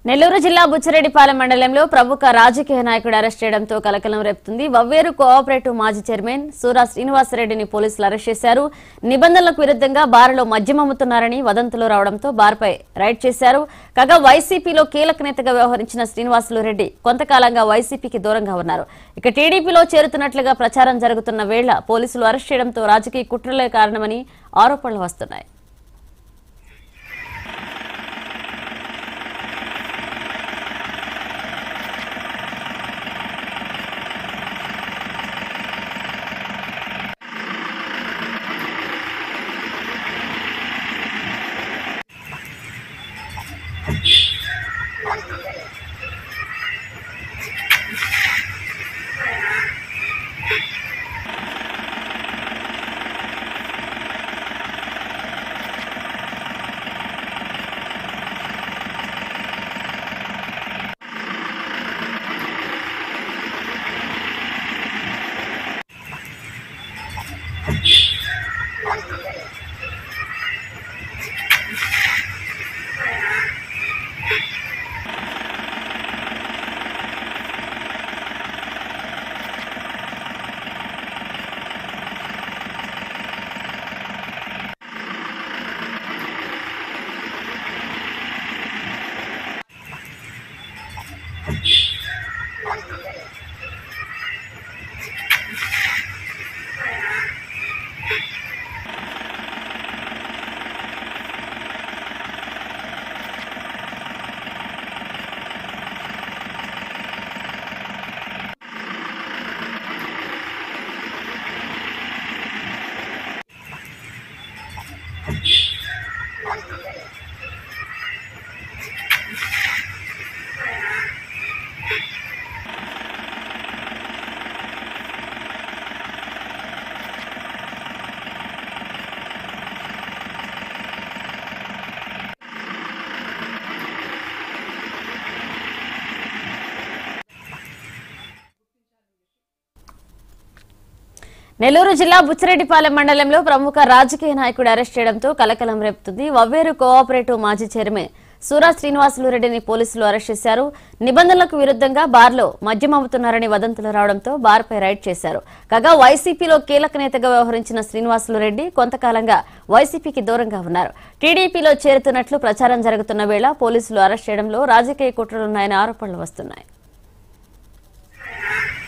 నెల్లూరు జిల్లా బుచ్చిరెడ్డిపాలెం మండలంలో ప్రముఖ రాజకీయ నాయకుడు అరెస్ట్ చేయడంతో కలకలం రేపుతుంది వవ్వేరు కోఆపరేటివ్ మాజీ చైర్మన్ సూరా శ్రీనివాసరెడ్డిని పోలీసులు అరెస్ట్ చేశారు నిబంధనలకు విరుద్ధంగా బార్లో మద్యం అమ్ముతున్నారని వదంతులు రావడంతో బార్పై రైడ్ చేశారు కాగా వైసీపీలో కీలక నేతగా వ్యవహరించిన శ్రీనివాసులు రెడ్డి కొంతకాలంగా వైసీపీకి దూరంగా ఉన్నారు ఇక టీడీపీలో చేరుతున్నట్లుగా ప్రచారం జరుగుతున్న వేళ పోలీసులు అరెస్ట్ చేయడంతో రాజకీయ కుట్రలే కారణమని ఆరోపణలు వస్తున్నాయి నెల్లూరు జిల్లా బుచ్చిరెడ్డిపాలెం మండలంలో ప్రముఖ రాజకీయ నాయకుడు అరెస్ట్ చేయడంతో కలకలం రేపుతుంది వవ్వేరు కోఆపరేటివ్ మాజీ చైర్మన్ సూరా శ్రీనివాసులు రెడ్డిని పోలీసులు అరెస్ట్ చేశారు నిబంధనలకు విరుద్ధంగా బార్లో మద్యం అమ్ముతున్నారని వదంతులు రావడంతో బార్పై రైడ్ చేశారు కాగా వైసీపీలో కీలక నేతగా వ్యవహరించిన శ్రీనివాసులు రెడ్డి కొంతకాలంగా వైసీపీకి దూరంగా ఉన్నారు టీడీపీలో చేరుతున్నట్లు ప్రచారం జరుగుతున్న వేళ పోలీసులు అరెస్ట్ చేయడంలో రాజకీయ కుట్రలున్నాయని ఆరోపణలు వస్తున్నాయి